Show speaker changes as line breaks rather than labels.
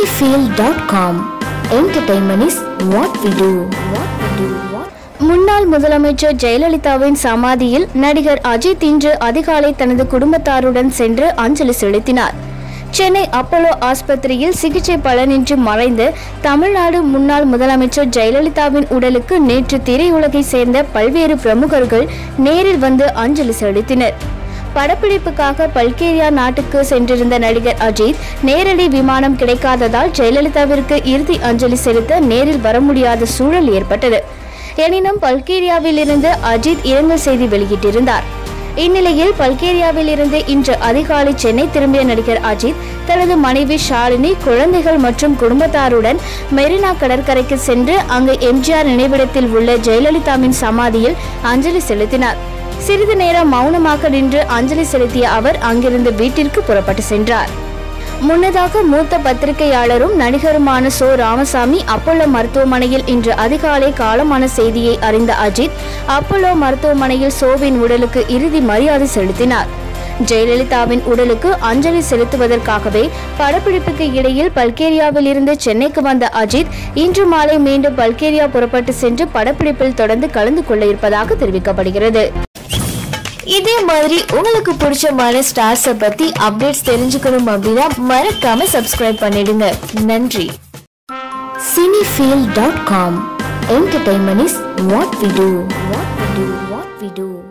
cinefield.com entertainment is what we do what we do what முன்னாள் முதலமைச்சர் ஜெயலலிதாவின் சமாதியில் நடிகர் அஜித் இன்று அதிகாலை தனது குடும்பத்தாருடன் சென்று அஞ்சலி செலுத்தினார் சென்னை அப்போலோ ஆஸ்பத்திரியில் சிகிச்சை பலனின்றி மறைந்து தமிழ்நாடு முன்னாள் முதலமைச்சர் ஜெயலலிதாவின் உடலுக்கு நேற்று திரையுலகை சேர்ந்த பல்வேறு பிரமுகர்கள் நேரில் வந்து அஞ்சலி செலுத்தினர் படப்பிடிப்புக்காக பல்கேரியா நாட்டுக்கு சென்றிருந்த நடிகர் அஜித் நேரடி விமானம் கிடைக்காததால் ஜெயலலிதாவிற்கு இறுதி அஞ்சலி செலுத்த நேரில் வர முடியாத சூழல் ஏற்பட்டது எனினும் பல்கேரியாவில் இருந்து அஜித் இரங்கல் செய்தி வெளியிட்டிருந்தார் இந்நிலையில் பல்கேரியாவில் இருந்து இன்று அதிகாலை சென்னை திரும்பிய நடிகர் அஜித் தனது மனைவி ஷாலினி குழந்தைகள் மற்றும் குடும்பத்தாருடன் மெரினா கடற்கரைக்கு சென்று அங்கு எம்ஜிஆர் நினைவிடத்தில் உள்ள ஜெயலலிதாவின் சமாதியில் அஞ்சலி செலுத்தினார் சிறிது நேரம் மௌனமாக நின்று அஞ்சலி செலுத்திய அவர் அங்கிருந்து வீட்டிற்கு புறப்பட்டு சென்றார் முன்னதாக மூத்த பத்திரிகையாளரும் நடிகருமான சோ ராமசாமி அப்போலோ மருத்துவமனையில் இன்று அதிகாலை காலமான செய்தியை அறிந்த அஜித் அப்போலோ மருத்துவமனையில் சோவின் உடலுக்கு இறுதி மரியாதை செலுத்தினார் ஜெயலலிதாவின் உடலுக்கு அஞ்சலி செலுத்துவதற்காகவே படப்பிடிப்புக்கு இடையில் பல்கேரியாவில் இருந்து சென்னைக்கு வந்த அஜித் இன்று மாலை மீண்டும் பல்கேரியா புறப்பட்டு சென்று படப்பிடிப்பில் தொடர்ந்து கலந்து கொள்ள இருப்பதாக தெரிவிக்கப்படுகிறது இதே மாதிரி உங்களுக்கு பிடிச்சமான ஸ்டார்ஸை பத்தி அப்டேட்ஸ் தெரிஞ்சுக்கணும் அப்படின்னா மறக்காம சப்ஸ்கிரைப் பண்ணிடுங்க நன்றி cinefield.com entertainment is what we do what we do what we do